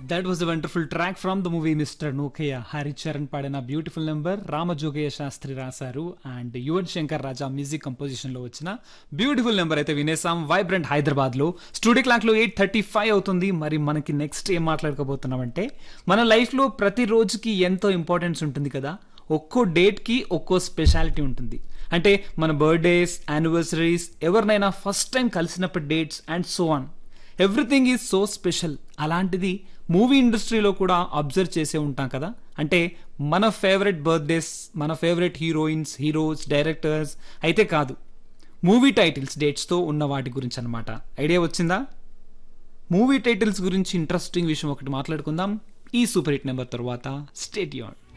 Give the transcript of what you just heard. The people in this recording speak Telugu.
that was a wonderful track from the movie mister Nookayya Haricharan పాడిన బ్యూటిఫుల్ నెంబర్ రామజోగయ్య శాస్త్రి రాశారు and Yuvan Shankar Raja music composition లో వచ్చిన బ్యూటిఫుల్ నెంబర్ అయితే వినేసాం వైబ్రెంట్ హైదరాబాద్ లో స్టూడియో క్లాక్ లో ఎయిట్ థర్టీ ఫైవ్ అవుతుంది మరి మనకి నెక్స్ట్ ఏం మాట్లాడుకోబోతున్నామంటే మన లైఫ్ లో ప్రతి రోజుకి ఎంతో ఇంపార్టెన్స్ ఉంటుంది కదా ఒక్కో డేట్ కి ఒక్కో స్పెషాలిటీ ఉంటుంది అంటే మన బర్త్డేస్ యానివర్సరీస్ ఎవరినైనా ఫస్ట్ టైం కలిసినప్పుడు dates and so on everything is so special అలాంటిది మూవీ ఇండస్ట్రీలో కూడా అబ్జర్వ్ చేసే ఉంటాం కదా అంటే మన ఫేవరెట్ బర్త్డేస్ మన ఫేవరెట్ హీరోయిన్స్ హీరోస్ డైరెక్టర్స్ అయితే కాదు మూవీ టైటిల్స్ డేట్స్తో ఉన్న వాటి గురించి అనమాట ఐడియా వచ్చిందా మూవీ టైటిల్స్ గురించి ఇంట్రెస్టింగ్ విషయం ఒకటి మాట్లాడుకుందాం ఈ సూపర్ హిట్ నెంబర్ తర్వాత స్టేట్ యూన్